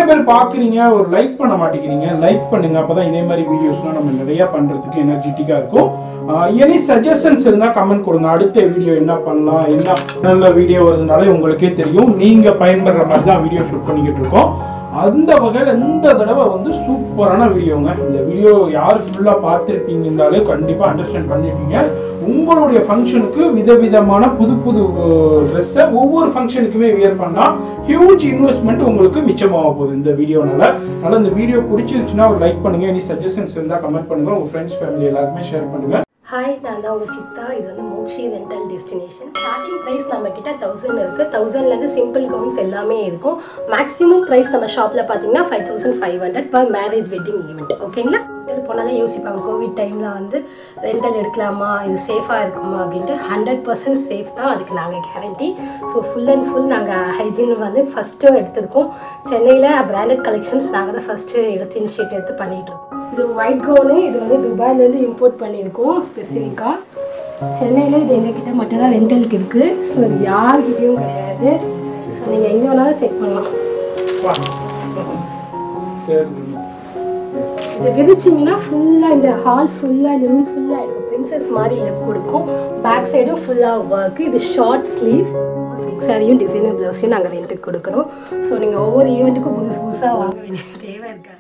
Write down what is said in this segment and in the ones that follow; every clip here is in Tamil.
பேர் பார்க்குறீங்க ஒரு லைக் பண்ண மாட்டேங்கிறீங்க லைக் பண்ணுங்க அப்பதான் இதே மாதிரி வீடியோஸ்லாம் நம்ம நிறைய பண்றதுக்கு எனர்ஜெட்டிக்காக இருக்கும் எனி சஜஷன்ஸ் இருந்தால் கமெண்ட் கொடுங்க அடுத்த வீடியோ என்ன பண்ணலாம் என்ன நல்ல வீடியோ வருதுனாலே உங்களுக்கே தெரியும் நீங்க பயன்படுற மாதிரி தான் வீடியோ ஷூட் பண்ணிக்கிட்டு இருக்கோம் அந்த வகையில் இந்த தடவை வந்து சூப்பரான வீடியோங்க இந்த வீடியோ யார் ஃபுல்லாக பார்த்துருப்பீங்கனாலே கண்டிப்பாக அண்டர்ஸ்டாண்ட் பண்ணிருப்பீங்க உங்களுடைய ஃபங்க்ஷனுக்கு விதவிதமான புது புது ட்ரெஸ்ஸை ஒவ்வொரு ஃபங்க்ஷனுக்குமே வியர் பண்ணால் ஹியூஜ் இன்வெஸ்ட்மெண்ட் உங்களுக்கு மிச்சமாக போகுது இந்த வீடியோனால அதனால் இந்த வீடியோ பிடிச்சிருச்சுன்னா ஒரு லைக் பண்ணுங்க எனி சஜஷன்ஸ் இருந்தால் கமெண்ட் பண்ணுங்க உங்கள் ஃப்ரெண்ட்ஸ் ஃபேமிலி எல்லாருக்குமே ஷேர் பண்ணுங்க ஹாய் நான் தான் உங்கள் சித்தா இது வந்து Mokshi rental destination starting price நம்ம கிட்ட தௌசண்ட் இருக்குது தௌசண்ட்லேருந்து சிம்பிள் கவுன்ஸ் எல்லாமே இருக்கும் மேக்ஸிமம் ப்ரைஸ் நம்ம ஷாப்பில் பார்த்தீங்கன்னா five thousand five hundred per marriage wedding event ஓகேங்களா ரெண்டல் போனாலே யோசிப்பாங்க கோவிட் டைமில் வந்து ரெண்டல் எடுக்கலாமா இது சேஃபாக இருக்குமா அப்படின்ட்டு ஹண்ட்ரட் பர்சன்ட் சேஃப் தான் அதுக்கு நாங்கள் guarantee so full and full நாங்கள் ஹைஜீன் வந்து ஃபஸ்ட்டு எடுத்திருக்கோம் சென்னையில் பிராண்டட் கலெக்ஷன்ஸ் நாங்கள் தான் ஃபஸ்ட்டு எடுத்து இனிஷியேட் எடுத்து பண்ணிகிட்டு இருக்கோம் இது ஒயிட் கவுனு இது வந்து துபாயிலேருந்து இம்போர்ட் பண்ணியிருக்கோம் ஸ்பெசிஃபிக்காக சென்னையில் இது எங்ககிட்ட மட்டும் தான் ரெண்டலுக்கு இருக்குது ஸோ இது யார்கிட்டயும் கிடையாது ஸோ நீங்கள் எங்கே வேணாலும் செக் பண்ணலாம் வா. சரி. இது விரிச்சிங்கன்னா ஃபுல்லாக இந்த ஹால் ஃபுல்லாக இந்த ரூம் ஃபுல்லாக இருக்கும் பிரின்சஸ் மாதிரி லுக் கொடுக்கும் பேக் சைடும் ஃபுல்லாக ஒர்க் இது ஷார்ட் ஸ்லீவ்ஸ் சிக்ஸ் சாரியும் டிசைனர் ப்ளவுஸையும் நாங்கள் ரெண்ட்டுக்கு கொடுக்குறோம் ஸோ நீங்கள் ஒவ்வொரு ஈவெண்ட்டுக்கும் புதுசு புதுசாக வாங்க வேண்டிய தேவை இருக்காது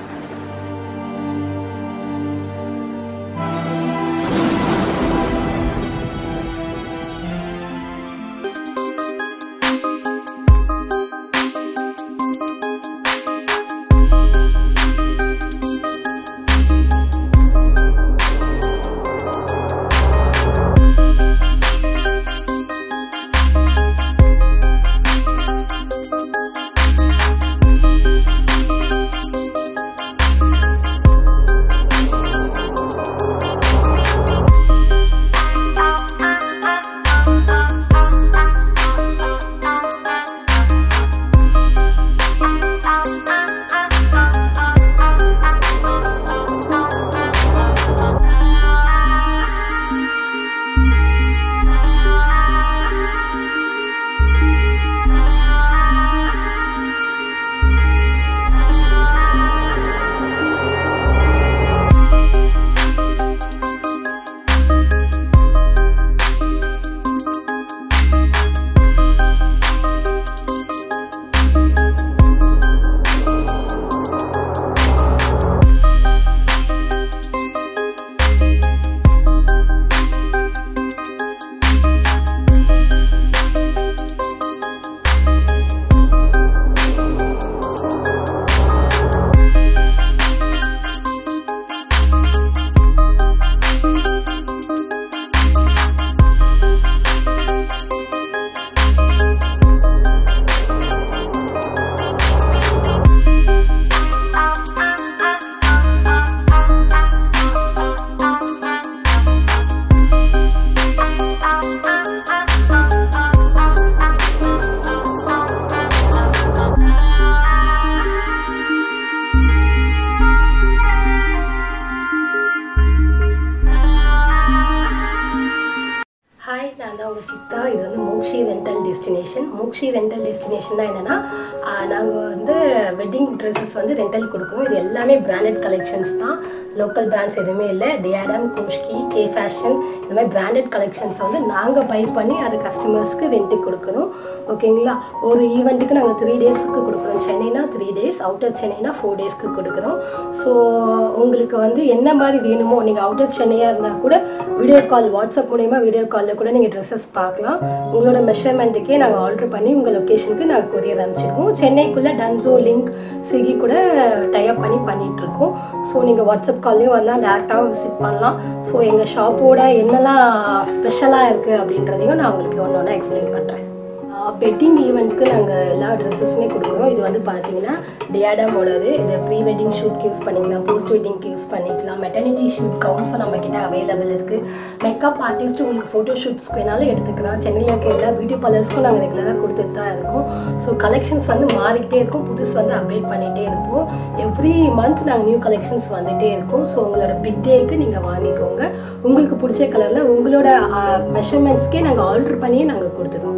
ஹாய் நான் தான் உங்கள் சித்தா இது வந்து Mokshi rental destination Mokshi rental டெஸ்டினேஷன்னா என்னென்னா நாங்கள் வந்து வெட்டிங் ட்ரெஸ்ஸஸ் வந்து ரெண்டல் கொடுக்குறோம் இது எல்லாமே பிராண்டட் கலெக்ஷன்ஸ் தான் லோக்கல் பிராண்ட்ஸ் எதுவுமே இல்லை டியாடம் குஷ்கி கே ஃபேஷன் இந்த மாதிரி பிராண்டட் கலெக்ஷன்ஸ் வந்து நாங்கள் பை பண்ணி அது கஸ்டமர்ஸ்க்கு ரெண்ட்டுக்கு கொடுக்குறோம் ஓகேங்களா ஒரு ஈவெண்ட்டுக்கு நாங்கள் த்ரீ டேஸ்க்கு கொடுக்குறோம் சென்னைனா த்ரீ டேஸ் அவுட்டர் சென்னைனா ஃபோர் டேஸ்க்கு கொடுக்குறோம் ஸோ உங்களுக்கு வந்து என்ன மாதிரி வேணுமோ நீங்கள் அவுட்டர் சென்னையாக இருந்தால் கூட வீடியோ கால் வாட்ஸ்அப் மூலயமா வீடியோ காலில் கூட நீங்கள் ட்ரெஸ்ஸஸ் பார்க்கலாம் உங்களோட மெஷர்மெண்ட்டுக்கே நாங்கள் ஆர்டர் பண்ணி உங்கள் லொக்கேஷனுக்கு நாங்கள் கொரியர் அனுப்பிச்சிருக்கோம் சென்னைக்குள்ளே டன்சோ லிங்க் ஸ்விக்கி கூட டைப் பண்ணி பண்ணிகிட்ருக்கோம் ஸோ நீங்கள் வாட்ஸ்அப் கால்லையும் வரலாம் டேரெக்டாகவும் விசிட் பண்ணலாம் ஸோ எங்கள் ஷாப்போட என்னெல்லாம் ஸ்பெஷலாக இருக்குது அப்படின்றதையும் நான் உங்களுக்கு ஒன்று ஒன்றா எக்ஸ்பிளைன் பண்ணுறேன் வெட்டிங் ஈவெண்ட்க்கு நாங்கள் எல்லா ட்ரெஸ்ஸஸுமே கொடுக்குறோம் இது வந்து பார்த்தீங்கன்னா டியாடமோடது இது ப்ரீ வெட்டிங் ஷூட்க்கு யூஸ் பண்ணிக்கலாம் போஸ்ட் வெட்டிங்க்கு யூஸ் பண்ணிக்கலாம் மெட்டர்னிட்டி ஷூட் கவுன்ஸும் நம்மக்கிட்ட அவைலபிள் இருக்குது மேக்கப் ஆர்டிஸ்ட் உங்களுக்கு ஃபோட்டோ ஷூட்ஸ்க்கு வேணாலும் எடுத்துக்கலாம் சென்னையில் இருக்க எல்லா பியூட்டி பார்லர்ஸ்க்கும் நாங்கள் ரெகுலராக கொடுத்துட்டு தான் இருக்கோம் ஸோ கலெக்ஷன்ஸ் வந்து மாறிக்கிட்டே இருக்கும் புதுசு வந்து அப்டேட் பண்ணிகிட்டே இருப்போம் எவ்ரி மந்த் நாங்கள் நியூ கலெக்ஷன்ஸ் வந்துகிட்டே இருக்கும் ஸோ உங்களோட பிக் டேக்கு நீங்கள் வாங்கிக்கோங்க உங்களுக்கு பிடிச்ச கலரில் உங்களோட மெஷர்மெண்ட்ஸ்க்கே நாங்கள் ஆல்ட்ரு பண்ணியே நாங்கள் கொடுத்துருவோம்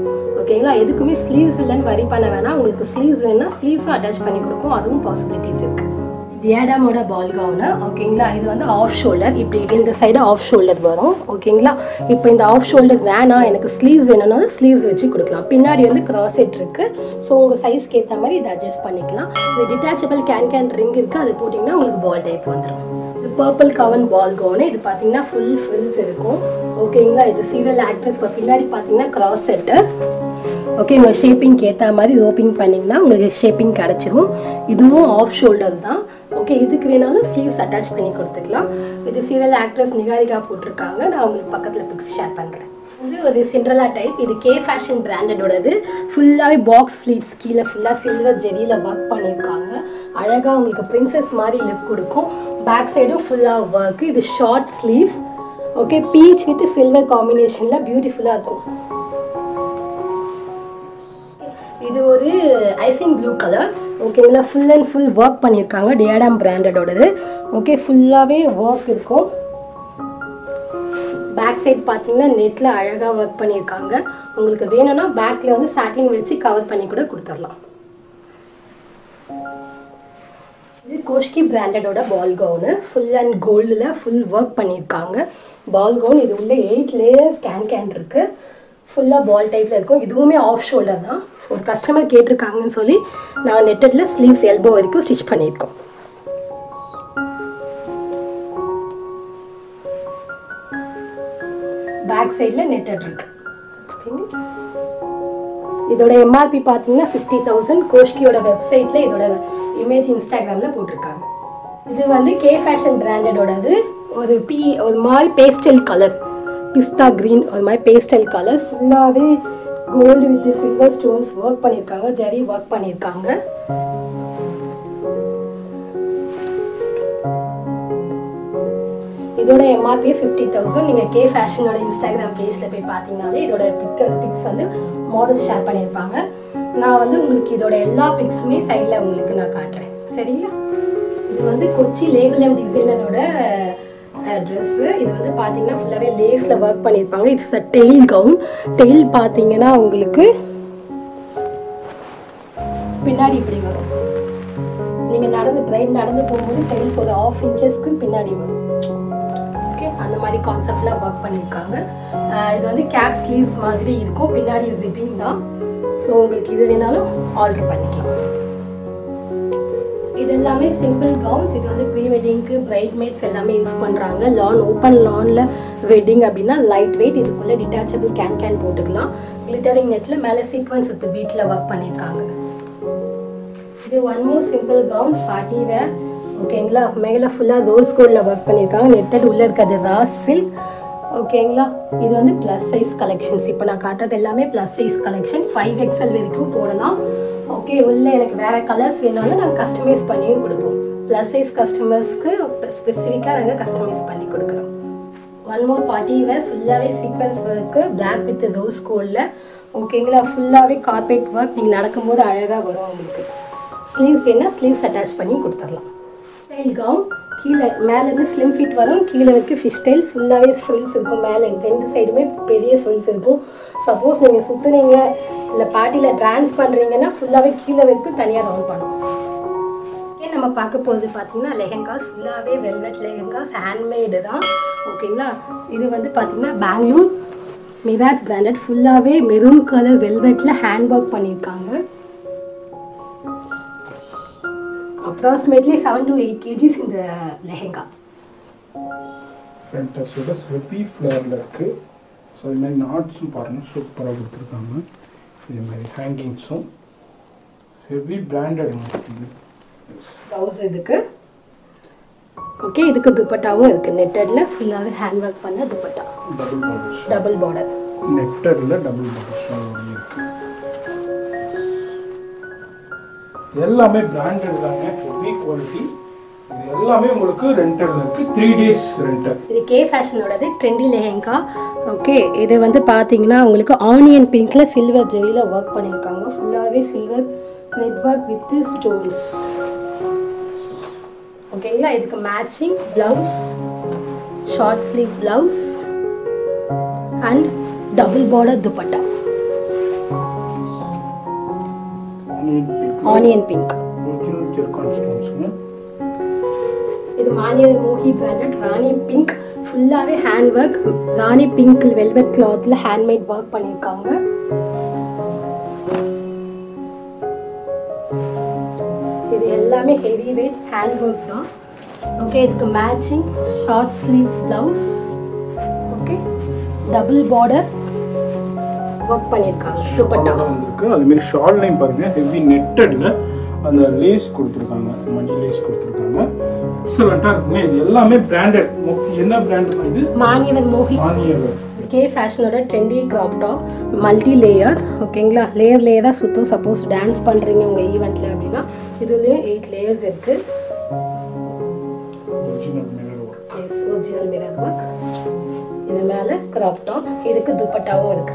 ஓகேங்களா எதுக்குமே ஸ்லீவ்ஸ் இல்லைன்னு வரி பண்ண வேணாம் உங்களுக்கு ஸ்லீவ்ஸ் வேணும்னா ஸ்லீவ்ஸும் அட்டாச் பண்ணி கொடுக்கும் அதுவும் பாசிபிலிட்டிஸ் இருக்கு டியாடாமோட பால் கவுனு ஓகேங்களா இது வந்து ஆஃப் ஷோல்டர் இப்படி இந்த சைடு ஆஃப் ஷோல்டர் வரும் ஓகேங்களா இப்போ இந்த ஆஃப் ஷோல்டர் வேணாம் எனக்கு ஸ்லீவ்ஸ் வேணும்னா ஸ்லீவ்ஸ் வச்சு கொடுக்கலாம் பின்னாடி வந்து கிராஸ் செட் இருக்கு ஸோ உங்கள் சைஸ்க்கு ஏற்ற மாதிரி இதை அட்ஜஸ்ட் பண்ணிக்கலாம் இது டிட்டாச்சபிள் கேன் கேன் ரிங் இருக்குது அது போட்டிங்கன்னா உங்களுக்கு பால் டைப் வந்துடும் இது பர்பிள் கவன் பால் கவுனு இது பார்த்தீங்கன்னா ஃபுல் ஃபில்ஸ் இருக்கும் ஓகேங்களா இது சீரியல் ஆக்ட்ரஸ் பின்னாடி பார்த்தீங்கன்னா கிராஸ் செட்டு ஓகே உங்கள் ஷேப்பிங்க்கு ஏற்ற மாதிரி இது ஓப்பன் பண்ணிங்கன்னா உங்களுக்கு ஷேப்பிங் கிடச்சிரும் இதுவும் ஆஃப் ஷோல்டர் தான் ஓகே இதுக்கு வேணாலும் ஸ்லீவ்ஸ் அட்டாச் பண்ணி கொடுத்துக்கலாம் இது சீரியல் ஆக்ட்ரஸ் நிகாரிகா போட்டிருக்காங்க நான் உங்களுக்கு பக்கத்தில் பிக்ஸ் ஷேர் பண்ணுறேன் இது ஒரு சிண்ட்ரலா டைப் இது கே ஃபேஷன் பிராண்டடோடது ஃபுல்லாகவே பாக்ஸ் ஃப்ளீட்ஸ் கீழே ஃபுல்லாக சில்வர் ஜெரியில் ஒர்க் பண்ணியிருக்காங்க அழகாக உங்களுக்கு பிரின்சஸ் மாதிரி லுக் கொடுக்கும் பேக் சைடும் ஃபுல்லாக ஒர்க் இது short sleeves okay peach with silver காம்பினேஷனில் பியூட்டிஃபுல்லாக இருக்கும் இது ஒரு ஐசிங் ப்ளூ கலர் ஓகேங்களா ஃபுல் அண்ட் ஃபுல் ஒர்க் பண்ணியிருக்காங்க டியாடாம் பிராண்டடோடது ஓகே ஃபுல்லாகவே ஒர்க் இருக்கும் பேக் சைட் பார்த்தீங்கன்னா நெட்டில் அழகாக ஒர்க் பண்ணியிருக்காங்க உங்களுக்கு வேணும்னா பேக்கில் வந்து சாட்டின் வச்சு கவர் பண்ணி கூட கொடுத்துடலாம் இது கோஷ்கி பிராண்டடோட பால் கவுனு ஃபுல் அண்ட் கோல்டில் ஃபுல் ஒர்க் பண்ணியிருக்காங்க பால் கவுன் இது உள்ள எயிட் லேயர்ஸ் கேன் கேன் இருக்குது ஃபுல்லாக பால் டைப்பில் இருக்கும் இதுவுமே ஆஃப் ஷோல்டர் தான் ஒரு கஸ்டமர் கேட்டிருக்காங்கன்னு சொல்லி நான் நெட்டடில் ஸ்லீவ்ஸ் எல்போ வரைக்கும் ஸ்டிச் பண்ணியிருக்கோம் பேக் சைடில் நெட்டட் இருக்கு ஓகேங்க இதோட எம்ஆர்பி பார்த்தீங்கன்னா ஃபிஃப்டி தௌசண்ட் கோஷ்கியோட வெப்சைட்டில் இதோட இமேஜ் இன்ஸ்டாகிராமில் போட்டிருக்காங்க இது வந்து கே ஃபேஷன் பிராண்டடோடது ஒரு பி ஒரு மாதிரி பேஸ்டல் கலர் பிஸ்தா க்ரீன் ஒரு மாதிரி பேஸ்டல் கலர் ஃபுல்லாகவே gold with silver stones work பண்ணியிருக்காங்க ஜரி ஒர்க் பண்ணியிருக்காங்க இதோட எம்ஆர்பி ஃபிஃப்டி தௌசண்ட் நீங்கள் கே ஃபேஷனோட இன்ஸ்டாகிராம் பேஜில் போய் பார்த்தீங்கனாலே இதோட பிக் பிக்ஸ் வந்து மாடல் ஷேர் பண்ணியிருப்பாங்க நான் வந்து உங்களுக்கு இதோட எல்லா பிக்ஸுமே சைடில் உங்களுக்கு நான் காட்டுறேன் சரிங்களா இது வந்து கொச்சி லேபிளம் டிசைனரோட ட்ரெஸ்ஸு இது வந்து பார்த்தீங்கன்னா ஃபுல்லாகவே லேஸில் ஒர்க் பண்ணியிருப்பாங்க it's a tail gown tail பார்த்தீங்கன்னா உங்களுக்கு பின்னாடி இப்படி வரும் நீங்கள் நடந்து பிரைட் நடந்து போகும்போது டெய்ல்ஸ் ஒரு ஆஃப் இன்ச்சஸ்க்கு பின்னாடி வரும் ஓகே அந்த மாதிரி கான்செப்டில் ஒர்க் பண்ணியிருக்காங்க அஹ் இது வந்து கேப் ஸ்லீவ்ஸ் மாதிரி இருக்கும் பின்னாடி ஜிப்பிங் தான் ஸோ உங்களுக்கு இது வேணாலும் ஆர்டர் பண்ணிக்கலாம் இது எல்லாமே சிம்பிள் கவுன்ஸ் இது வந்து ப்ரீ வெட்டிங்க்கு பிரைட் மேட்ஸ் எல்லாமே யூஸ் பண்ணுறாங்க லான் ஓப்பன் லானில் வெட்டிங் அப்படின்னா லைட் வெயிட் இதுக்குள்ளே டிட்டாச்சபிள் கேன் கேன் போட்டுக்கலாம் கிளிட்டரிங் நெட்டில் மேலே சீக்வன்ஸ் வித் பீட்டில் ஒர்க் பண்ணியிருக்காங்க இது one more simple gowns party wear ஓகேங்களா மேலே ஃபுல்லாக ரோஸ் கோல்டில் ஒர்க் பண்ணியிருக்காங்க நெட்டட் உள்ளே இருக்கிறது ராஸ் சில்க் ஓகேங்களா இது வந்து ப்ளஸ் சைஸ் கலெக்ஷன்ஸ் இப்போ நான் காட்டுறது எல்லாமே plus size collection five XL வரைக்கும் போடலாம் ஓகே உள்ள எனக்கு வேறு கலர்ஸ் வேணாலும் நாங்கள் கஸ்டமைஸ் பண்ணியும் கொடுப்போம் ப்ளஸ் சைஸ் கஸ்டமர்ஸ்க்கு ஸ்பெசிஃபிக்காக நாங்கள் கஸ்டமைஸ் பண்ணி கொடுக்குறோம் ஒன் மோர் பார்ட்டி வேர் ஃபுல்லாகவே sequins work black with rose கோல்டில் ஓகேங்களா ஃபுல்லாகவே கார்பெட் ஒர்க் நீங்கள் நடக்கும்போது அழகாக வரும் உங்களுக்கு ஸ்லீவ்ஸ் வேணா ஸ்லீவ்ஸ் அட்டாச் பண்ணி கொடுத்துடலாம் ஸ்டைல் கவுன் கீழே மேலேருந்து ஸ்லிம் ஃபிட் வரும் கீழே வரைக்கும் ஃபிஷ் ஸ்டைல் ஃபுல்லாகவே ஃப்ரில்ஸ் இருக்கும் மேலே ரெண்டு சைடுமே பெரிய ஃப்ரில்ஸ் இருக்கும் சப்போஸ் நீங்கள் சுற்றுனீங்க இல்லை பார்ட்டியில் டான்ஸ் பண்ணுறீங்கன்னா ஃபுல்லாகவே கீழே வரைக்கும் தனியாக ரவுண்ட் பண்ணும் ஏன் நம்ம பார்க்க போகிறது பார்த்தீங்கன்னா லெஹெங்காஸ் ஃபுல்லாகவே வெல்வெட் லெஹெங்காஸ் ஹேண்ட்மேடு தான் ஓகேங்களா இது வந்து பார்த்தீங்கன்னா பெங்களூர் மிராஜ் பிராண்டட் ஃபுல்லாகவே மெரூன் கலர் வெல்வெட்டில் ஹேண்ட் ஒர்க் பண்ணியிருக்காங்க approximately seven to eight KGs இந்த லெஹெங்கா ஃபேண்டஸோட ஸ்விப்பி ஃப்ளேரில் இருக்குது ஸோ இது மாதிரி நாட்ஸும் பாருங்கள் சூப்பராக கொடுத்துருக்காங்க இதே மாதிரி ஹேங்கிங்ஸும் ஹெவி பிராண்டட் இது ப்ளவுஸ் இதுக்கு ஓகே இதுக்கு துப்பட்டாவும் இருக்குது நெட்டடில் ஃபுல்லாகவே ஹேண்ட் ஒர்க் பண்ண துப்பட்டா டபுள் பாடிஷ் டபுள் பார்டர் நெட்டடில் டபுள் பாடிஷோட இருக்குது எல்லாமே பிராண்டட் தாங்க ஹெவி குவாலிட்டி இது எல்லாமே உங்களுக்கு ரெண்டடில் இருக்குது த்ரீ டேஸ் ரெண்டல் இது கே ஃபேஷனோடது ட்ரெண்டி லெஹெங்கா ஓகே இது வந்து பார்த்தீங்கன்னா உங்களுக்கு ஆனியன் பிங்க்ல சில்வர் ஜெரியில் ஒர்க் பண்ணியிருக்காங்க ஃபுல்லாகவே silver thread work with stones ஓகேங்களா இதுக்கு matching blouse short sleeve blouse and double border dupatta onion pink original zircon ஸ்டோன்ஸுங்க இது மானியல் மோஹி பிராண்டட் ராணி பிங்க் ஃபுல்லாகவே hand work rani pink velvet கிளாத்தில் ஹேண்ட்மேட் ஒர்க் பண்ணியிருக்காங்க இது எல்லாமே ஹெவி வெயிட் ஹேண்ட் ஒர்க் தான் ஓகே இதுக்கு matching short sleeves blouse okay double border work பண்ணியிருக்காங்க துப்பட்டா தான் வந்திருக்கு அதுமாரி ஷால்லையும் பாருங்க ஹெவி நெட்டடில் அந்த லேஸ் கொடுத்துருக்காங்க மணி லேஸ் கொடுத்துருக்காங்க எக்ஸலண்ட்டாக இருக்குங்க இது எல்லாமே பிராண்டட் என்ன பிராண்ட் இது மானியவன் மோஹி மானியவர் கே ஃபேஷனோட trendy crop top multi layer ஓகேங்களா லேயர் லேயராக சுத்தம் சப்போஸ் டான்ஸ் பண்ணுறீங்க உங்கள் ஈவெண்ட்டில் அப்படின்னா இதுலேயும் எயிட் லேயர்ஸ் இருக்குது original mirror work yes original mirror work இது மேலே கிராப் டாப் இதுக்கு துப்பட்டாவும் இருக்கு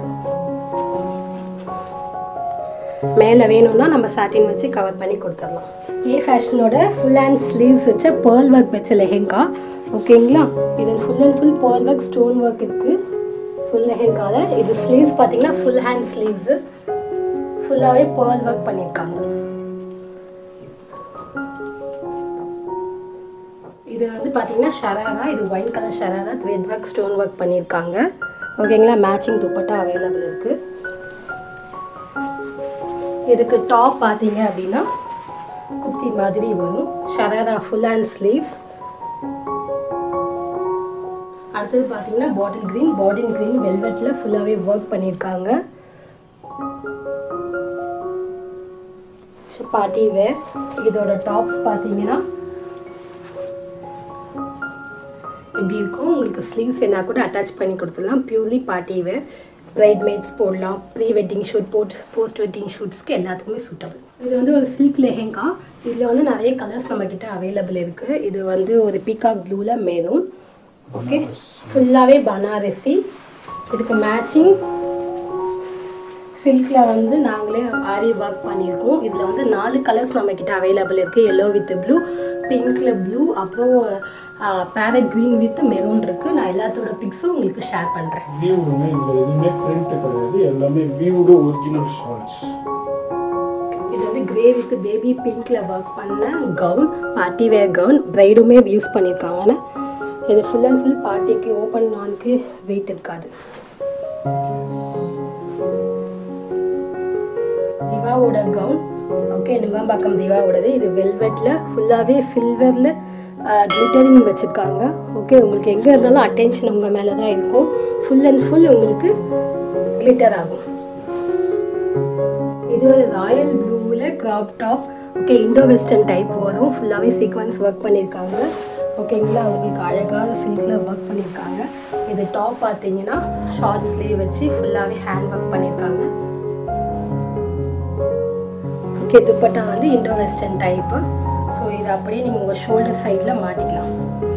மேலே வேணும்னா நம்ம சாட்டின் வச்சு கவர் பண்ணி கொடுத்துடலாம் ஏ ஃபேஷனோட ஃபுல் ஹேண்ட் ஸ்லீவ்ஸ் வச்ச பேர்ல் ஒர்க் வச்ச லெஹெங்கா ஓகேங்களா இது full and full pearl work stone work இருக்கு ஃபுல் லெஹெங்காவில் இது ஸ்லீவ்ஸ் பார்த்தீங்கன்னா ஃபுல் ஹேண்ட் ஸ்லீவ்ஸு ஃபுல்லாகவே பேர்ல் ஒர்க் பண்ணியிருக்காங்க இது வந்து பார்த்தீங்கன்னா ஷராரா இது wine colour sharara thread work stone work பண்ணியிருக்காங்க ஓகேங்களா மேட்சிங் துப்பட்டா அவைலபிள் இருக்கு இதுக்கு டாப் பார்த்தீங்க அப்படின்னா குர்த்தி மாதிரி வரும் ஷராரா ஃபுல் அண்ட் ஸ்லீவ்ஸ் அடுத்தது பார்த்தீங்கன்னா பாட்டில் கிரீன் பாட்டில் கிரீன் வெல்வெட்டில் ஃபுல்லாகவே ஒர்க் பண்ணியிருக்காங்க பார்ட்டி வேர் இதோட டாப்ஸ் பார்த்தீங்கன்னா இப்படி இருக்கும் உங்களுக்கு ஸ்லீவ்ஸ் வேணா கூட அட்டாச் பண்ணி கொடுத்துடலாம் purely party wear bridesmaids போடலாம் ப்ரீ வெட்டிங் ஷூட் போட் போஸ்ட் வெட்டிங் ஷூட்ஸ்க்கு எல்லாத்துக்குமே சூட்டபிள் இது வந்து ஒரு சில்க் லெஹெங்கா இதில் வந்து நிறைய கலர்ஸ் நம்மக்கிட்ட அவைலபிள் இருக்குது இது வந்து ஒரு பீகாக் ப்ளூவில் மெரூன் ஓகே ஃபுல்லாகவே பனாரசி இதுக்கு மேட்சிங் சில்கில் வந்து நாங்களே ஆரி ஒர்க் பண்ணியிருக்கோம் இதில் வந்து நாலு கலர்ஸ் நம்மக்கிட்ட அவைலபிள் இருக்குது எல்லோ வித் ப்ளூ பிங்க்ல ப்ளூ அப்புறம் பேரட் க்ரீன் வித் மெரூன் இருக்குது நான் எல்லாத்தோட பிக்ஸும் உங்களுக்கு ஷேர் பண்ணுறேன் வியூடுங்க இதில் எதுவுமே பிரிண்ட் கிடையாது எல்லாமே வியூடு ஒரிஜினல் ஷால்ஸ் இது வந்து கிரே வித் பேபி பிங்க்ல ஒர்க் பண்ண கவுன் பார்ட்டி வேர் கவுன் ப்ரைடுமே யூஸ் பண்ணியிருக்காங்க இது ஃபுல் அண்ட் ஃபுல் பார்ட்டிக்கு ஓப்பன் நான்க்கு வெயிட் இருக்காது திவாவோட கவுன் ஓகே நுங்கம்பாக்கம் திவாவோடது இது வெல்வெட்டில் ஃபுல்லாகவே சில்வரில் கிளிட்டரிங் வச்சுருக்காங்க ஓகே உங்களுக்கு எங்கே இருந்தாலும் அட்டென்ஷன் உங்கள் மேலே தான் இருக்கும் ஃபுல் அண்ட் ஃபுல் உங்களுக்கு கிளிட்டர் ஆகும் இது ஒரு ராயல் ப்ளூவில் crop top okay Indo western type வரும் ஃபுல்லாகவே சீக்வன்ஸ் ஒர்க் பண்ணியிருக்காங்க ஓகேங்களா உங்களுக்கு அழகாக சில்கில் ஒர்க் பண்ணியிருக்காங்க இது டாப் பார்த்தீங்கன்னா ஷார்ட் ஸ்லீவ் வச்சு ஃபுல்லாகவே ஹேண்ட் ஒர்க் பண்ணியிருக்காங்க ஓகே துப்பட்டா வந்து இண்டோ வெஸ்டர்ன் டைப்பு ஸோ இது அப்படியே நீங்கள் உங்கள் ஷோல்டர் சைடில் மாட்டிக்கலாம்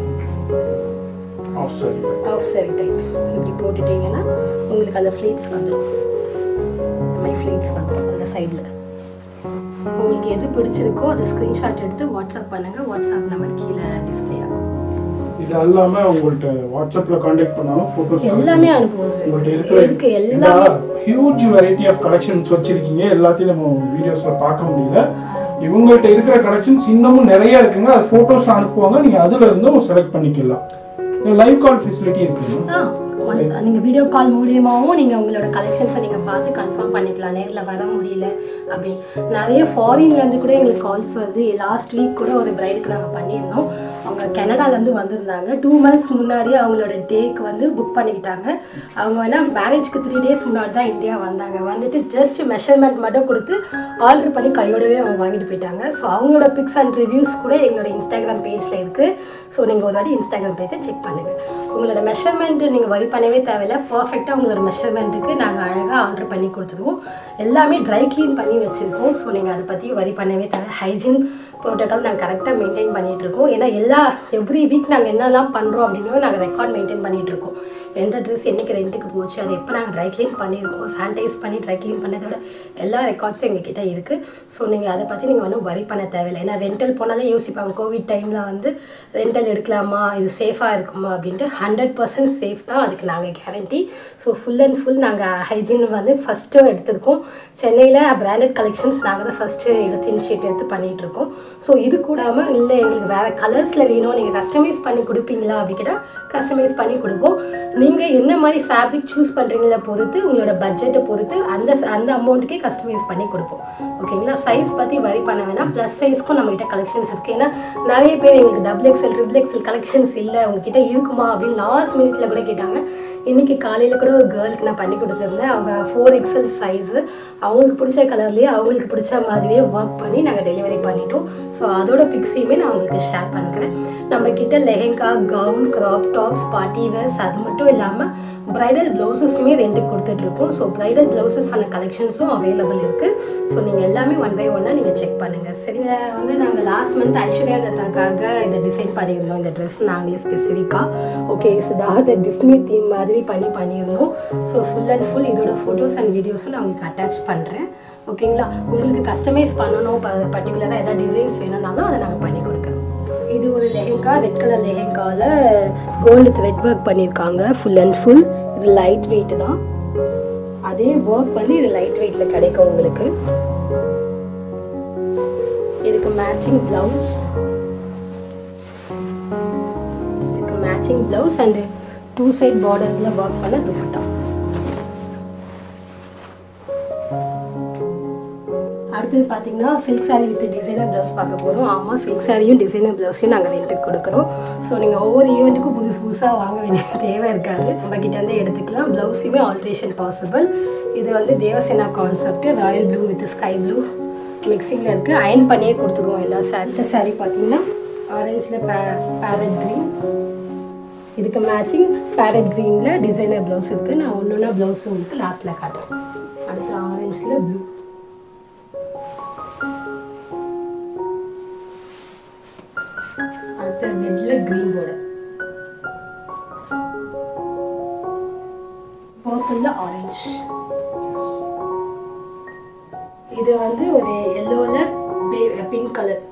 ஆஃப் சாரி ஆஃப் சரி டைப் இப்படி போட்டுட்டீங்கன்னா உங்களுக்கு அந்த ஃப்ளீட்ஸ் வந்துடும் இந்த மாதிரி ஃப்ளீட்ஸ் வந்துடும் அந்த சைடில் உங்களுக்கு எது பிடிச்சிருக்கோ அதை ஸ்க்ரீன்ஷாட் எடுத்து வாட்ஸ்அப் பண்ணுங்கள் வாட்ஸ்அப் நம்பர் கீழே டிஸ்ப்ளே ஆகும் இது அல்லாம உங்கள்ட்ட வாட்ஸ்அப்ல காண்டாக்ட் பண்ணாலும் போட்டோஸ் எல்லாமே அனுப்புவோம் சார் உங்கள்ட்ட இருக்கிற இருக்கு எல்லாமே ஹியூஜ் வெரைட்டி ஆஃப் கலெக்ஷன்ஸ் வச்சிருக்கீங்க எல்லாத்தையும் நம்ம வீடியோஸ்ல பார்க்க முடியல இவங்கள்ட்ட இருக்கிற கலெக்ஷன்ஸ் இன்னமும் நிறைய இருக்குங்க அது போட்டோஸ் அனுப்புவாங்க நீங்க அதுல இருந்தும் செலக்ட் பண்ணிக்கலாம் லைவ் கால் ஃபெசிலிட்டி இருக்குங்க ஆ ஒன்- நீங்க வீடியோ கால் மூலியமாகவும் நீங்க உங்களோட கலெக்ஷன்ஸை நீங்க பார்த்து கன்ஃபார்ம் பண்ணிக்கலாம் நேர்ல வர முடியல அப்படின்னு நிறைய ஃபாரின்ல இருந்து கூட எங்களுக்கு கால்ஸ் வருது லாஸ்ட் வீக் கூட ஒரு பிரைடுக்கு நாங்க பண்ணியிருந்தோம் அவங்க கனடால இருந்து வந்திருந்தாங்க டூ மந்த்ஸ் முன்னாடியே அவங்களோட டேக்கு வந்து புக் பண்ணிக்கிட்டாங்க அவங்க வேணா மேரேஜ்க்கு த்ரீ டேஸ் முன்னாடி தான் இந்தியா வந்தாங்க வந்துட்டு ஜஸ்ட் மெஷர்மெண்ட் மட்டும் கொடுத்து ஆர்டர் பண்ணி கையோடவே அவங்க வாங்கிட்டு போயிட்டாங்க ஸோ அவங்களோட பிக்ஸ் அண்ட் ரிவ்யூஸ் கூட எங்களோட இன்ஸ்டாகிராம் பேஜில் இருக்குது ஸோ நீங்கள் ஒரு வாட்டி இன்ஸ்டாகிராம் பேஜை செக் பண்ணுங்கள் உங்களோட மெஷர்மெண்ட் நீங்கள் வரி பண்ணவே தேவையில்ல பர்ஃபெக்டாக உங்களோட மெஷர்மெண்ட்டுக்கு நாங்கள் அழகாக ஆர்டர் பண்ணி கொடுத்துருவோம் எல்லாமே ட்ரை க்ளீன் பண்ணி வச்சுருக்கோம் ஸோ நீங்கள் அதை பற்றி வரி பண்ணவே தேவை ஹைஜீன் ப்ரோட்டோக்கால் நாங்கள் கரெக்டாக மெயின்டைன் பண்ணிகிட்டு இருக்கோம் ஏன்னா எல்லா எவ்ரி வீக் நாங்கள் என்னெல்லாம் பண்ணுறோம் அப்படின்னு நாங்கள் ரெக்கார்ட் மெயின்டைன் பண்ணிகிட்டு இருக்கோம் எந்த ட்ரெஸ் என்னைக்கு ரெண்ட்டுக்கு போச்சு அது எப்போ நாங்கள் ட்ரை க்ளீன் பண்ணியிருக்கோம் சானிடைஸ் பண்ணி ட்ரை க்ளீன் பண்ணதோட எல்லா ரெக்கார்ட்ஸும் எங்ககிட்ட இருக்குது ஸோ நீங்கள் அதை பற்றி நீங்கள் ஒன்றும் வரி பண்ண தேவையில்லை ஏன்னா ரெண்டல் போனாலே யோசிப்பாங்க கோவிட் டைமில் வந்து ரெண்டல் எடுக்கலாமா இது சேஃபாக இருக்குமா அப்படின்ட்டு ஹண்ட்ரட் பர்சன்ட் சேஃப் தான் அதுக்கு நாங்கள் guarantee so full and full நாங்கள் ஹைஜீன் வந்து ஃபஸ்ட்டு எடுத்திருக்கோம் சென்னையில் பிராண்டட் கலெக்ஷன்ஸ் நாங்கள் தான் ஃபஸ்ட்டு எடுத்து இனிஷியேட் எடுத்து பண்ணிகிட்டு இருக்கோம் ஸோ இது கூடாமல் இல்லை எங்களுக்கு வேறு கலர்ஸில் வேணும் நீங்கள் கஸ்டமைஸ் பண்ணி கொடுப்பீங்களா அப்படி கேட்டால் கஸ்டமைஸ் பண்ணி கொடுப்போம் நீங்கள் என்ன மாதிரி ஃபேப்ரிக் சூஸ் பண்ணுறீங்கள பொறுத்து உங்களோட பட்ஜெட்டை பொறுத்து அந்த அந்த அமௌண்ட்டுக்கே கஸ்டமைஸ் பண்ணி கொடுப்போம் ஓகேங்களா சைஸ் பற்றி வரி பண்ண வேணாம் ப்ளஸ் சைஸ்க்கும் நம்மகிட்ட கலெக்ஷன்ஸ் இருக்குது ஏன்னா நிறைய பேர் எங்களுக்கு double XL triple XL collections இல்லை உங்ககிட்ட இருக்குமா அப்படின்னு லாஸ்ட் மினிட்ல கூட கேட்டாங்க இன்னைக்கு காலையில் கூட ஒரு கேர்ளுக்கு நான் பண்ணி கொடுத்துருந்தேன் அவங்க ஃபோர் எக்ஸல் சைஸு அவங்களுக்கு பிடிச்ச கலர்லேயே அவங்களுக்கு பிடிச்ச மாதிரியே ஒர்க் பண்ணி நாங்கள் டெலிவரி பண்ணிட்டோம் ஸோ அதோட பிக்ஸையுமே நான் உங்களுக்கு ஷேர் பண்ணுறேன் நம்ம கிட்ட lehenga gown crop tops party wears அது மட்டும் இல்லாமல் ப்ரைடல் ப்ளவுசஸுமே ரெண்டு கொடுத்துட்ருக்கோம் ஸோ ப்ரைடல் ப்ளவுசஸான கலெக்ஷன்ஸும் அவைலபிள் இருக்குது ஸோ நீங்கள் எல்லாமே ஒன் பை ஒன்னாக நீங்கள் செக் பண்ணுங்கள் சரி இதை வந்து நாங்கள் லாஸ்ட் மந்த் ஐஸ்வர்யா தத்தாக்காக இதை டிசைன் பண்ணியிருந்தோம் இந்த ட்ரெஸ் நாங்களே ஸ்பெசிஃபிக்காக ஓகே இதாக டிஸ்னி தீம் மாதிரி பண்ணி பண்ணியிருந்தோம் ஸோ ஃபுல் அண்ட் ஃபுல் இதோட ஃபோட்டோஸ் அண்ட் வீடியோஸும் நான் உங்களுக்கு அட்டாச் பண்ணுறேன் ஓகேங்களா உங்களுக்கு கஸ்டமைஸ் பண்ணணும் பர்டிகுலராக எதாவது டிசைன்ஸ் வேணும்னாலும் அதை நாங்கள் பண்ணி கொடுக்குறோம் இது ஒரு லெஹெங்கா ரெட் கலர் லெஹெங்காவில் கோல்டு த்ரெட் ஒர்க் பண்ணியிருக்காங்க ஃபுல் அண்ட் ஃபுல் இது லைட் வெயிட் தான் அதே ஒர்க் வந்து இது லைட் வெயிட்டில் கிடைக்கும் உங்களுக்கு இதுக்கு மேட்சிங் ப்ளவுஸ் இதுக்கு matching blouse and two side பார்டரில் ஒர்க் பண்ண துப்பட்டா அடுத்தது பார்த்தீங்கன்னா silk saree with designer blouse பார்க்க போதும் ஆமாம் சில்க் சாரியும் டிசைனர் ப்ளவுஸையும் நாங்கள் ரெண்ட்டுக்கு கொடுக்குறோம் ஸோ நீங்கள் ஒவ்வொரு ஈவெண்ட்டுக்கும் புதுசு புதுசாக வாங்க வேண்டிய தேவை இருக்காது நம்ம கிட்ட இருந்தே எடுத்துக்கலாம் ப்ளவுஸுமே ஆல்ட்ரேஷன் பாசிபிள் இது வந்து Devasena concept royal blue with sky blue மிக்சிங்கில் இருக்குது அயன் பண்ணியே கொடுத்துருவோம் எல்லா சாரி இந்த சாரீ பார்த்தீங்கன்னா ஆரஞ்சில் பே பேரட் க்ரீன் இதுக்கு மேட்சிங் பேரட் க்ரீனில் டிசைனர் ப்ளவுஸ் இருக்குது நான் ஒன்று ஒன்றா ப்ளவுஸ் உங்களுக்கு லாஸ்ட்டில் காட்டுறேன் அடுத்து ஆரஞ்சில் ப்ளூ அடுத்த ரெட்ல கிரீன் border பர்பிள்ல ஆரஞ்சு இது வந்து ஒரு எல்லோல பிங்க் கலர்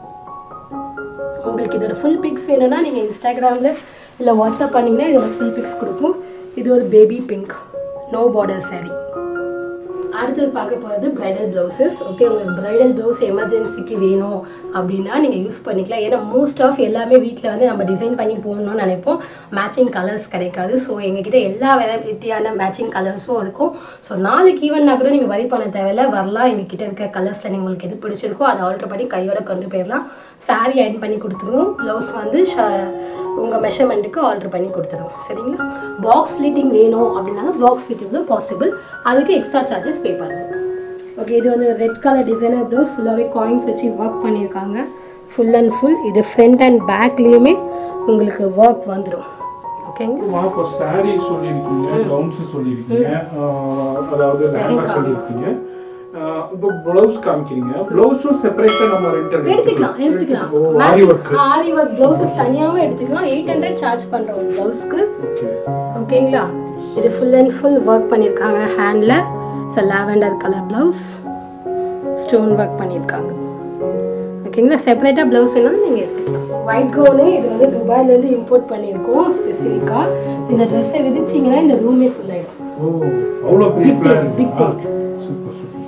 உங்களுக்கு இதோட ஃபுல் பிக்ஸ் வேணும்னா நீங்கள் இன்ஸ்டாகிராமில் இல்லை வாட்ஸ்அப் பண்ணிங்கன்னா இதோட ஃபுல் பிக்ஸ் கொடுப்போம் இது ஒரு baby pink no border saree அடுத்தது பார்க்க போகிறது பிரைடல் ப்ளவுசஸ் ஓகே உங்களுக்கு பிரைடல் ப்ளவுஸ் எமர்ஜென்சிக்கு வேணும் அப்படின்னா நீங்கள் யூஸ் பண்ணிக்கலாம் ஏன்னா மோஸ்ட் ஆஃப் எல்லாமே வீட்டில் வந்து நம்ம டிசைன் பண்ணி போடணும்னு நினைப்போம் மேட்சிங் கலர்ஸ் கிடைக்காது ஸோ எங்ககிட்ட எல்லா வெரைட்டியான மேட்சிங் கலர்ஸும் இருக்கும் ஸோ நாளைக்கு ஈவெண்ட்னா கூட நீங்கள் வரி பண்ண தேவையில்ல வரலாம் எங்ககிட்ட இருக்க கலர்ஸில் நீங்கள் உங்களுக்கு எது பிடிச்சிருக்கோ அதை ஆல்டர் பண்ணி கையோட கொண்டு போயிடலாம் saree அயன் பண்ணி கொடுத்துருவோம் ப்ளவுஸ் வந்து ஷ உங்கள் மெஷர்மெண்ட்டுக்கு ஆல்டர் பண்ணி கொடுத்துருவோம் சரிங்களா பாக்ஸ் ஃபிட்டிங் வேணும் அப்படின்னா பாக்ஸ் ஃபிட்டிங் பாசிபிள் அதுக்கு எக்ஸ்ட்ரா சார்ஜஸ் பே பண்ணுவோம் ஓகே இது வந்து ரெட் கலர் டிசைனர் ப்ளவுஸ் ஃபுல்லாகவே காயின்ஸ் வச்சு ஒர்க் பண்ணியிருக்காங்க ஃபுல் அண்ட் ஃபுல் இது ஃப்ரண்ட் அண்ட் பேக்லேயுமே உங்களுக்கு ஒர்க் வந்துடும் ஓகேங்க வா, இப்போ saree சொல்லியிருக்கீங்க கவுன்ஸ் சொல்லியிருக்கீங்க ஆஹ், அதாவது லெஹங்கா லெஹங்கா. சொல்லியிருக்கீங்க ஆஹ், இப்போ பிளவுஸ் காமிக்கிறீங்க பிளவுஸும் செப்பரேட்டா நம்ம ரெண்டல் எடுத்துக்கலாம் எடுத்துக்கலாம் aari work aari work blouses தனியாகவும் எடுத்துக்கலாம் எயிட் ஹண்ட்ரட் சார்ஜ் பண்ணுறோம் ப்ளவுஸ்க்கு ஓகே ஓகேங்களா இது ஃபுல் அண்ட் ஃபுல் ஒர்க் பண்ணியிருக்காங்க ஹேண்டில் so lavender colour blouse stone work பண்ணியிருக்காங்க ஓகேங்களா செப்பரேட்டாக ப்ளவுஸ் வேணாலும் நீங்கள் எடுத்துக்கலாம் ஒயிட் கவுனு இது வந்து துபாயிலேருந்து இம்போர்ட் பண்ணியிருக்கோம் ஸ்பெசிஃபிக்காக இந்த ட்ரெஸ்ஸை விதிச்சிங்கன்னா இந்த ரூமே ஃபுல் ஆகிடும் ஓ அவ்வளோ பெரிய Big plan thing, big thing. Super super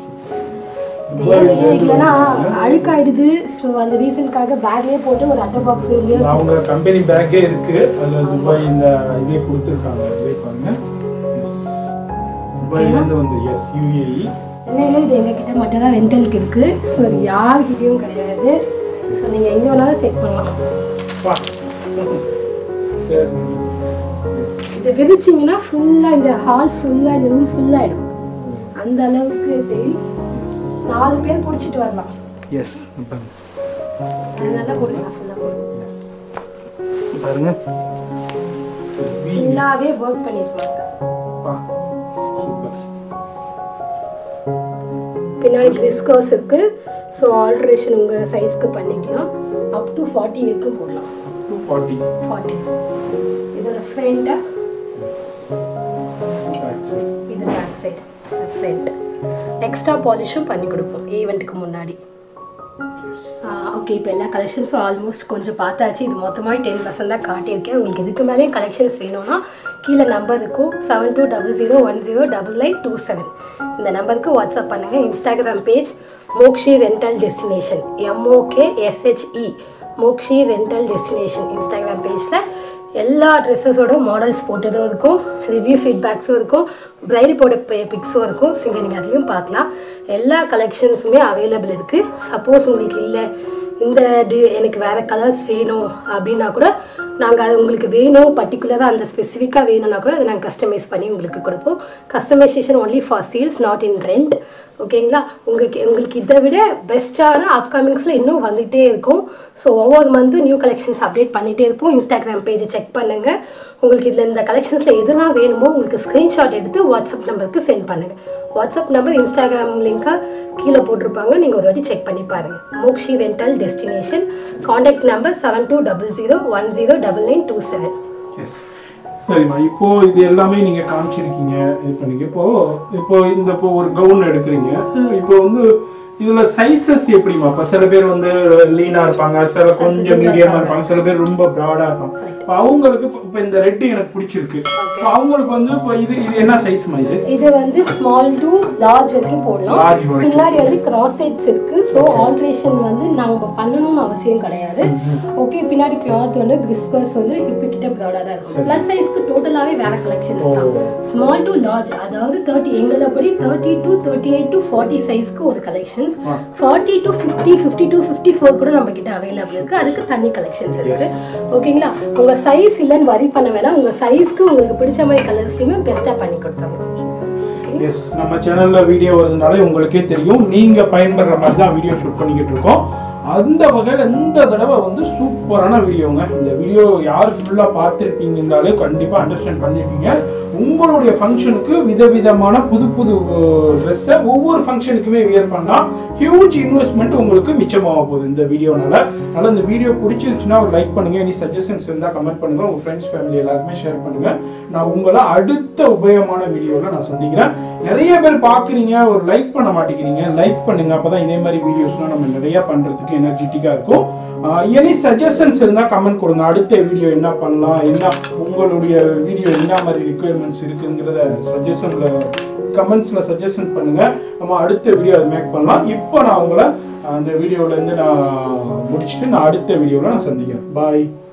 ஏன் இல்லைன்னா சூப்பர் அழுக்காயிடுது ஸோ அந்த ரீசனுக்காக பேக்லேயே போட்டு ஒரு அட்டை பாக்ஸ் இதுலேயே அவங்க கம்பெனி பேக்கே இருக்கு அதுல துபாய் இந்த இதே கொடுத்துருக்காங்க இதே பாருங்க எஸ் துபாயில இருந்து வந்து எஸ் யூஏஇ சென்னையில் இது எங்ககிட்ட மட்டும் தான் ரெண்டலுக்கு இருக்குது ஸோ இது யார்கிட்டயும் கிடையாது ஸோ நீங்கள் எங்கே வேணாலும் செக் பண்ணலாம் வா சரி. Yes. இதை விரிச்சிங்கன்னா ஃபுல்லாக இந்த ஹால் ஃபுல்லாக இந்த ரூம் ஃபுல்லாகிடும் அந்த அளவுக்கு தெரியும் நாலு பேர் பிடிச்சிட்டு வரலாம் எஸ் பாருங்க அதனால போடலாம் ஃபுல்லாக போடலாம் எஸ் பாருங்க வி ஃபுல்லாகவே ஒர்க் பண்ணியிருப்பாங்க பா சூப்பர் பின்னாடி கிறிஸ்கர்ஸ் இருக்குது ஸோ ஆல்ட்ரேஷன் உங்கள் சைஸ்க்கு பண்ணிக்கலாம் அப் டு ஃபார்ட்டி வரைக்கும் போடலாம் டூ ஃபார்ட்டி ஃபார்ட்டி இதோட ஃப்ரண்ட்டாக எஸ் ரெண்ட் எக்ஸ்ட்ரா பாலிஷும் பண்ணி கொடுப்போம் ஈவெண்ட்டுக்கு முன்னாடி ஓகே இப்போ எல்லா கலெக்ஷன்ஸும் ஆல்மோஸ்ட் கொஞ்சம் பார்த்தாச்சு இது மொத்தமாக டென் பர்சன்ட் தான் காட்டியிருக்கேன் உங்களுக்கு இதுக்கு மேலேயும் கலெக்ஷன்ஸ் வேணும்னா கீழே நம்பர் இருக்கும் seven two double zero one zero double nine two seven இந்த நம்பருக்கு வாட்ஸ்அப் பண்ணுங்கள் Instagram page Mokshi rental destination M O K S H E Mokshi rental destination Instagram பேஜில் எல்லா ட்ரெஸ்ஸஸோட மாடல்ஸ் போட்டதும் இருக்கும் ரிவ்யூ ஃபீட்பேக்ஸும் இருக்கும் பிரைடு போட பிக்ஸும் இருக்கும் ஸோ நீங்கள் அதையும் பார்க்கலாம் எல்லா கலெக்ஷன்ஸுமே அவைலபிள் இருக்குது சப்போஸ் உங்களுக்கு இல்லை இந்த டி எனக்கு வேறு கலர்ஸ் வேணும் அப்படின்னா கூட நாங்கள் அது உங்களுக்கு வேணும் பர்டிகுலராக அந்த ஸ்பெசிஃபிக்காக வேணும்னா கூட அதை நாங்கள் கஸ்டமைஸ் பண்ணி உங்களுக்கு கொடுப்போம் customisation only for sales not in rent ஓகேங்களா உங்களுக்கு உங்களுக்கு இதை விட பெஸ்ட்டான அப்கமிங்ஸில் இன்னும் வந்துகிட்டே இருக்கும் ஸோ ஒவ்வொரு மந்த்தும் நியூ கலெக்ஷன்ஸ் அப்டேட் பண்ணிகிட்டே இருப்போம் இன்ஸ்டாகிராம் பேஜை செக் பண்ணுங்கள் உங்களுக்கு இதில் இந்த கலெக்ஷன்ஸில் எதெல்லாம் வேணுமோ உங்களுக்கு ஸ்க்ரீன்ஷாட் எடுத்து வாட்ஸ்அப் நம்பருக்கு சென்ட் பண்ணுங்கள் வாட்ஸ்அப் நம்பர் இன்ஸ்டாகிராம் லிங்காக கீழே போட்டிருப்பாங்க நீங்கள் ஒரு வாட்டி செக் பண்ணி பாருங்கள் Mokshi rental destination contact number seven two double zero one zero double nine two seven yes சரிம்மா இப்போ இது எல்லாமே நீங்க காமிச்சிருக்கீங்க இது பண்ணீங்க இப்போ இப்போ இந்த இப்போ ஒரு கவுன் எடுக்கிறீங்க இப்போ வந்து இதுல சைஸஸ் எப்படிமா இப்ப சில பேர் வந்து லீனா இருப்பாங்க சில கொஞ்சம் மீடியமா இருப்பாங்க சில பேர் ரொம்ப ப்ராடா இருப்பாங்க இப்போ அவங்களுக்கு இப்போ- இப்போ இந்த ரெட் எனக்கு பிடிச்சிருக்கு இப்போ அவங்களுக்கு வந்து இப்போ இது இது என்ன சைஸ்மா இது இது வந்து ஸ்மால் டு லார்ஜ் வரைக்கும் போடலாம் Large வரைக்கும். பின்னாடி வந்து கிராஸ் செட்ஸ் இருக்கு ஸோ ஆல்ட்ரேஷன் வந்து நம்ம பண்ணணும்னு அவசியம் கிடையாது ஓகே பின்னாடி கிளாத் வந்து கிறிஸ்கர்ஸ் வந்து இப்போ கிட்ட ப்ராடாக தான் இருக்கும் ப்ளஸ் சைஸ்க்கு டோட்டலாகவே வேற கலெக்ஷன்ஸ் தான் ஸ்மால் டு லார்ஜ் அதாவது தேர்ட்டி எங்களப்படி thirty to thirty eight to forty சைஸ்க்கு ஒரு collections forty to fifty fifty to fifty four கூட நம்ம கிட்ட அவைலபிள் இருக்கு அதுக்கு தனி கலெக்ஷன்ஸ் இருக்கு ஓகேங்களா உங்க சைஸ் இல்லைன்னு வரி பண்ண வேணாம் உங்க சைஸ்க்கு உங்களுக்கு பிடிச்ச மாதிரி கலர்ஸ்லையுமே பெஸ்ட்டாக பண்ணி கொடுத்துருவோம் எஸ் நம்ம சேனல்ல வீடியோ வருதுனாலே உங்களுக்கே தெரியும் நீங்க பயன்படுற மாதிரி தான் வீடியோ ஷூட் பண்ணிக்கிட்டு இருக்கோம் அந்த வகையில் இந்த தடவை வந்து சூப்பரான வீடியோங்க இந்த வீடியோ யார் ஃபுல்லாக பார்த்துருப்பீங்கனாலே கண்டிப்பாக அண்டர்ஸ்டாண்ட் பண்ணியிருப்பீங்க உங்களுடைய ஃபங்க்ஷனுக்கு விதவிதமான புது புது ட்ரெஸ்ஸை ஒவ்வொரு ஃபங்க்ஷனுக்குமே வியர் பண்ணால் ஹியூஜ் இன்வெஸ்ட்மெண்ட் உங்களுக்கு மிச்சமாக போகுது இந்த வீடியோனால அதனால் இந்த வீடியோ பிடிச்சிருச்சுன்னா ஒரு லைக் பண்ணுங்க எனி சஜஷன்ஸ் இருந்தால் கமெண்ட் பண்ணுங்க உங்கள் ஃப்ரெண்ட்ஸ் ஃபேமிலி எல்லாருக்குமே ஷேர் பண்ணுங்க நான் உங்களை அடுத்த உபயோகமான வீடியோவில் நான் சந்திக்கிறேன் நிறைய பேர் பார்க்குறீங்க ஒரு லைக் பண்ண மாட்டேங்கிறீங்க லைக் பண்ணுங்க அப்பதான் இதே மாதிரி வீடியோஸ்லாம் நம்ம நிறைய பண்ணுறதுக்கு எனர்ஜெட்டிக்காக இருக்கும் எனி சஜஷன்ஸ் இருந்தால் கமெண்ட் கொடுங்க அடுத்த வீடியோ என்ன பண்ணலாம் என்ன உங்களுடைய வீடியோ என்ன மாதிரி ரிக்குயர்மெண்ட்ஸ் இருக்குங்கிறத சஜஷனில் கமெண்ட்ஸில் சஜஷன் பண்ணுங்க நம்ம அடுத்த வீடியோ அதை மேக் பண்ணலாம் இப்போ நான் உங்களை அந்த வீடியோலேருந்து நான் முடிச்சுட்டு நான் அடுத்த வீடியோவில் நான் சந்திக்கிறேன் பாய்